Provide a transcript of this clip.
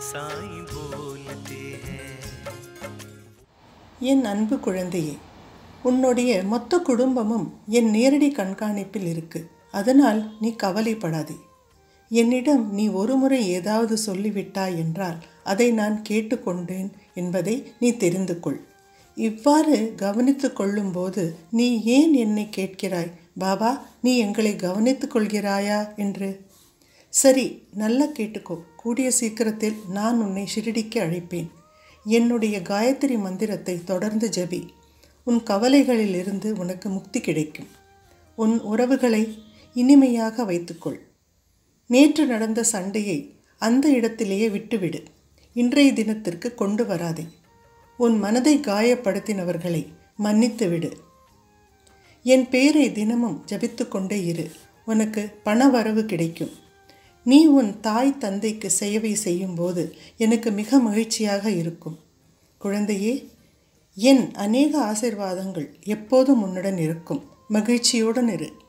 साईं बोलते हैं என் அன்பு குழந்தையே உன்னுடைய மொத்த குடும்பமும் என் நேரடி கண்காணிப்பில் இருக்கு அதனால் நீ கவலைப்படாதே என்னிடம் நீ ஒருமுறை ஏதாவது சொல்லிவிட்டாய் என்றால் அதை நான் கேட்டுக்கொண்டேன் என்பதை நீ தெரிந்து கொள் இவ்வாறு கவனித்து கொள்ளும்போது நீ ஏன் என்னை கேட்கிறாய் பாபா நீ எங்களை கவனித்துக் கொள்கிறாயா என்று சரி நல்லா கேட்டுக்கோ கூடிய சீக்கிரத்தில் நான் உன்னை ஷிரடிக்கு அழைப்பேன் என்னுடைய காயத்ரி மந்திரத்தை தொடர்ந்து ஜெபி உன் கவலைகளிலிருந்து உனக்கு முக்தி கிடைக்கும் உன் உறவுகளை இனிமையாக வைத்துக்கொள் நேற்று நடந்த சண்டையை அந்த இடத்திலேயே விட்டுவிடு இன்றைய தினத்திற்கு கொண்டு வராதே உன் மனதை காயப்படுத்தினவர்களை மன்னித்து விடு என் பேரை தினமும் ஜபித்து கொண்டே இரு உனக்கு பண வரவு கிடைக்கும் நீ உன் தாய் தந்தைக்கு சேவை செய்யும்போது எனக்கு மிக மகிழ்ச்சியாக இருக்கும் குழந்தையே என் அநேக ஆசிர்வாதங்கள் எப்போதும் உன்னுடன் இருக்கும் மகிழ்ச்சியுடன் இரு